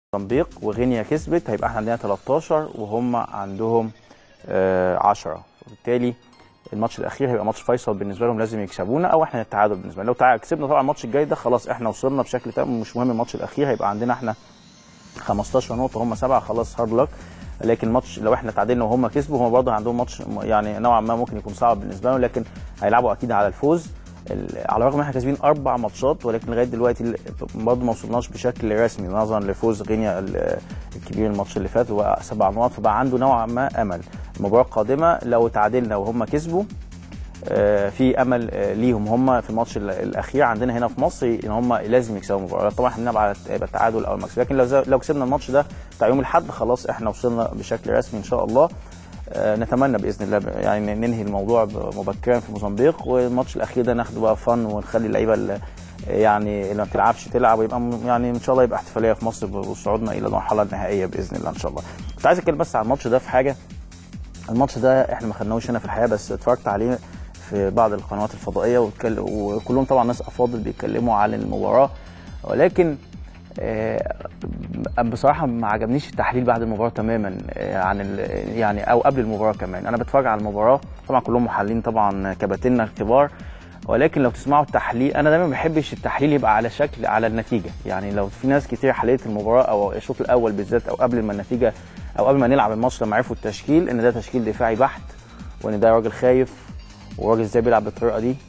موزمبيق وغينيا كسبت هيبقى احنا عندنا 13 وهم عندهم آه 10 وبالتالي الماتش الاخير هيبقى ماتش فيصل بالنسبه لهم لازم يكسبونا او احنا التعادل بالنسبه لنا لو تع- كسبنا طبعا الماتش الجاي ده خلاص احنا وصلنا بشكل تام مش مهم الماتش الاخير هيبقى عندنا احنا 15 نقطه هم سبعه خلاص هارد لك لكن ماتش لو احنا تعادلنا وهم كسبوا هم برضه عندهم ماتش م- يعني نوعا ما ممكن يكون صعب بالنسبه لهم لكن هيلعبوا اكيد على الفوز ال- على الرغم ان احنا كاسبين اربع ماتشات ولكن لغايه دلوقتي ال- برضه ما وصلناش بشكل رسمي نظرا لفوز غينيا ال- الكبير الماتش اللي فات هو سبع نقط فبقى عنده نوعا ما امل المباراه القادمه لو تعادلنا وهم كسبوا آه، في امل آه، ليهم هم في الماتش ال- الاخير عندنا هنا في مصر ان هم لازم يكسبوا المباراه طبعا احنا بنلعب على الت- يبقى التعادل او المكسب لكن لو ز- لو كسبنا الماتش ده بتاع يوم الاحد خلاص احنا وصلنا بشكل رسمي ان شاء الله آه، نتمنى باذن الله ب- يعني ننهي الموضوع ب- مبكرا في موزمبيق والماتش الاخير ده ناخده بقى فن ونخلي اللعيبه اللي يعني اللي ما بتلعبش تلعب ويبقى م- يعني ان شاء الله يبقى احتفاليه في مصر وصعودنا الى المرحله النهائيه باذن الله ان شاء الله. كنت عايز اتكلم بس عن الماتش ده في حاجه الماتش ده احنا ما خدناهوش هنا في الحياه بس اتفرجت عليه في بعض القنوات الفضائيه واتكل- وكلهم طبعا ناس افاضل بيتكلموا عن المباراه ولكن آه، بصراحه ما عجبنيش التحليل بعد المباراه تماما آه، عن ال- يعني او قبل المباراه كمان انا بتفرج على المباراه طبعا كلهم محللين طبعا كباتنة الكبار ولكن لو تسمعوا التحليل انا دايما ما بحبش التحليل يبقى على شكل على النتيجه يعني لو في ناس كتير حللت المباراه او الشوط الاول بالذات او قبل ما النتيجه او قبل ما نلعب الماتش لما عرفوا التشكيل ان ده تشكيل دفاعي بحت وان ده راجل خايف وراجل ازاي بيلعب بالطريقه دي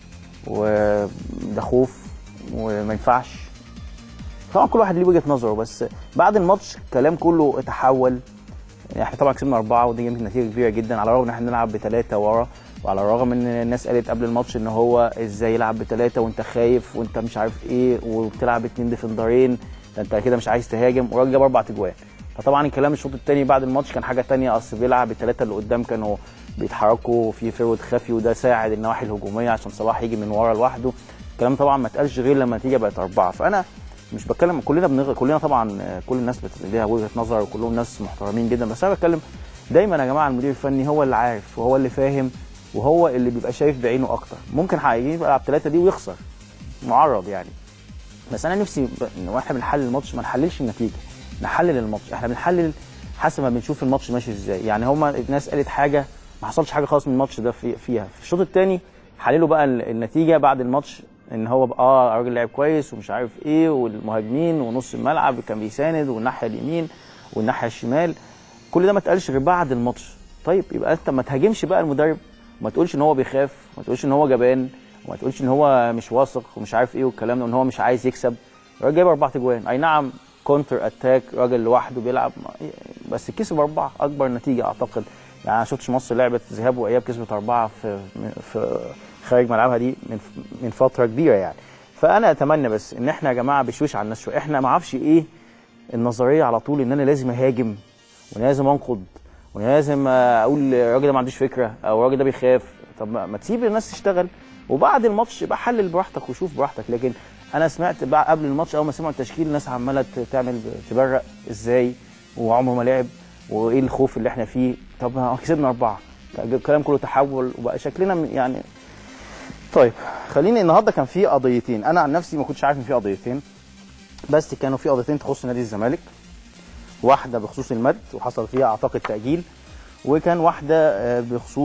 وده خوف وما ينفعش طبعا كل واحد ليه وجهه نظره بس بعد الماتش الكلام كله تحول يعني احنا طبعا كسبنا اربعه ودي يمكن نتيجه كبيره جدا على الرغم ان احنا نلعب بثلاثه ورا وعلى الرغم ان الناس قالت قبل الماتش ان هو ازاي يلعب بثلاثه وانت خايف وانت مش عارف ايه وبتلعب اتنين ديفندرين ده انت كده مش عايز تهاجم والراجل جاب اربع اجوان فطبعا الكلام الشوط الثاني بعد الماتش كان حاجه تانية اصل بيلعب الثلاثه اللي قدام كانوا بيتحركوا في فيرود خفي وده ساعد النواحي الهجوميه عشان صلاح يجي من ورا لوحده الكلام طبعا ما اتقالش غير لما النتيجه بقت اربعه فانا مش بتكلم كلنا بنغ... كلنا طبعا آه، كل الناس بت- ليها وجهه نظر وكلهم ناس محترمين جدا بس انا بتكلم دايما يا جماعه المدير الفني هو اللي عارف وهو اللي فاهم وهو اللي بيبقى شايف بعينه اكتر ممكن حقيقي يبقى يلعب ثلاثه دي ويخسر معرض يعني بس انا نفسي ب- ان واحنا بنحلل الماتش ما نحللش النتيجه نحلل الماتش احنا بنحلل حسب ما بنشوف الماتش ماشي ازاي يعني هما الناس قالت حاجه ما حصلش حاجه خالص من الماتش ده في فيها في الشوط الثاني حللوا بقى ال- النتيجه بعد الماتش ان هو بقى اه الراجل لعب كويس ومش عارف ايه والمهاجمين ونص الملعب كان بيساند والناحيه اليمين والناحيه الشمال كل ده ما اتقالش غير بعد الماتش طيب يبقى انت ما تهاجمش بقى المدرب ما تقولش ان هو بيخاف ما تقولش ان هو جبان وما تقولش ان هو مش واثق ومش عارف ايه والكلام ده وان هو مش عايز يكسب الراجل جايب اربع تجوان اي نعم كونتر اتاك راجل لوحده بيلعب بس كسب اربعه اكبر نتيجه اعتقد يعني انا شفتش مصر لعبت ذهاب واياب كسبت اربعه في في خارج ملعبها دي من من فتره كبيره يعني فانا اتمنى بس ان احنا يا جماعه بشويش على الناس شويه احنا ما اعرفش ايه النظريه على طول ان انا لازم اهاجم ولازم انقد ولازم اقول الراجل ده ما عندوش فكره او الراجل ده بيخاف طب ما ما تسيب الناس تشتغل وبعد الماتش يبقى حلل براحتك وشوف براحتك لكن انا سمعت بقى قبل الماتش اول ما سمعوا التشكيل الناس عماله ت- تعمل تبرق ازاي وعمره ما لعب وايه الخوف اللي احنا فيه طب ما كسبنا اربعه الكلام كله تحول وبقى شكلنا من- يعني طيب خليني النهارده كان في قضيتين انا عن نفسي ما كنتش عارف ان في قضيتين بس كانوا في قضيتين تخص نادي الزمالك واحده بخصوص المد وحصل فيها اعتقد تاجيل وكان واحده آه، بخصوص